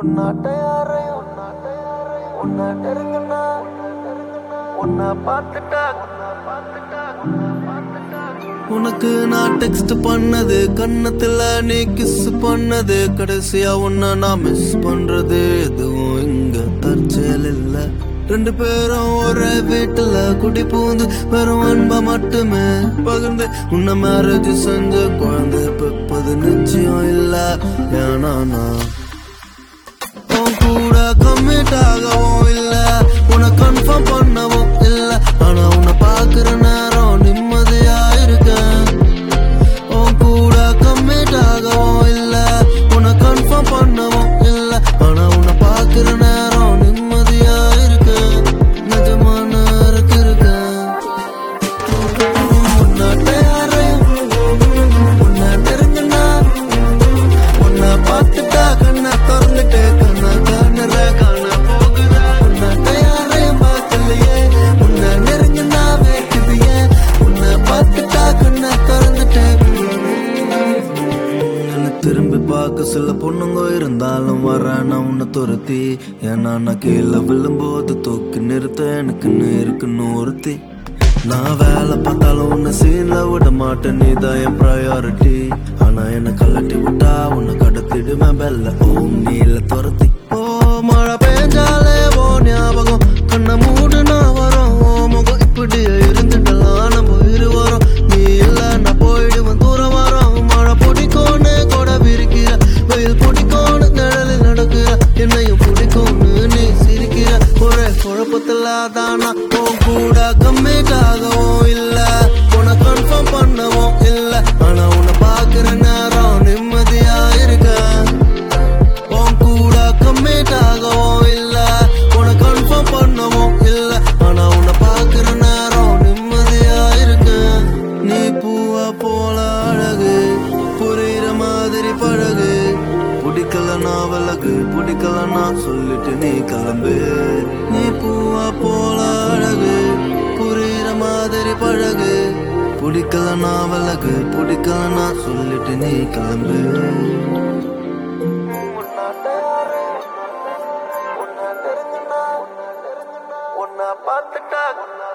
உன்னாட்ட யாரையும் உன்னை நெருங்குனா உன்னை பார்த்துட்டா உனக்கு நான் டெக்ஸ்ட் பண்ணது கன்னத்துல நீ கிஸ் பண்ணது கடைசியா உன்ன நான் மிஸ் பண்றது எதுவும் இங்க தற்செயல் இல்ல ரெண்டு பேரும் ஒரே வீட்டுல குடி பூந்து வெறும் அன்பை மட்டுமே பகிர்ந்து உன்னை மேரேஜ் செஞ்ச குழந்தை பெப்பது நிச்சயம் இல்ல ஏன்னா நான் உன் கூட கம்மிட் ஆகவும் இல்ல உன்னை கன்ஃபார்ம் பண்ணவும் இல்ல ஆனா உன்னை பாக்குற நேரம் நிம்மதியா இருக்கேன் உன் கூட கம்மிட் ஆகவும் இல்ல உன்னை கன்ஃபார்ம் பண்ணவும் இல்ல ஆனா உன்னை பாக்குற நேரம் நிம்மதியா இருக்கேன் நிஜமா நேரத்து இருக்கேன் உன்னாட்ட யாரையும் உன்னை நெருங்கினா உன்னை பார்த்துட்டா கண்ணை திறந்துட்டு கண்ணை காணுற காண போகுற உன்னாட்ட யாரையும் பார்க்கலையே உன்னை நெருங்கினா வேக்குதியே உன்னை பார்த்துட்டா கண்ணை திறந்துட்டு என்னை திரும்பி பார்க்க சில பொண்ணுங்க இருந்தாலும் வரேன் உன்னை துரத்தி ஏன்னா நான் கீழே விழும்போது தூக்கி நிறுத்த எனக்குன்னு இருக்குன்னு ஒருத்தி நான் வேலை பார்த்தாலும் உன்னை சீன்ல விட மாட்டேன் நீதான் என் ப்ரையாரிட்டி ஆனா என்னை கலட்டி விட்டா உன்னை கடத்திடுவேன் பெல்ல ஓம் நீல துரத்தி ஓ மழை பெஞ்சாலே ஓ ஞாபகம் கண்ணை மூடு நான் வரோம் ஓ முகம் இப்படியே இருந்துட்டலாம் நம்ம இருவரும் நீ இல்ல நான் போயிடுவேன் தூரம் வரோம் மழை பிடிக்கும்னு கூட விரிக்கிற வெயில் பிடிக்கும்னு நிழலில் நடக்கிற என்னையும் பிடிக்கும்னு நீ சிரிக்கிற ஒரே குழப்பத்துல தானா உன் கூட கம்மிட் ஆகவும் இல்ல உன்னை கன்ஃபார்ம் பண்ணவும் இல்ல ஆனா உன்னை பாக்குற நேரம் நிம்மதியா இருக்க உன் கூட கம்மிட் ஆகவும் இல்ல உன்னை கன்ஃபார்ம் பண்ணவும் இல்ல ஆனா உன்னை பாக்குற நேரம் நிம்மதியா இருக்கு நீ பூவா போல அழகு புரியுற மாதிரி பழகு பிடிக்கலனா விலகு பிடிக்கலனா சொல்லிட்டு நீ கிளம்பு நீ பூவா போல அழகு புரியுற மாதிரி பழகு பிடிக்கலனா விலகு பிடிக்கலனா சொல்லிட்டு நீ கிளம்பு உன்னாட்ட யாரையும் உன்னை நெருங்குனா உன்னை பார்த்துட்டா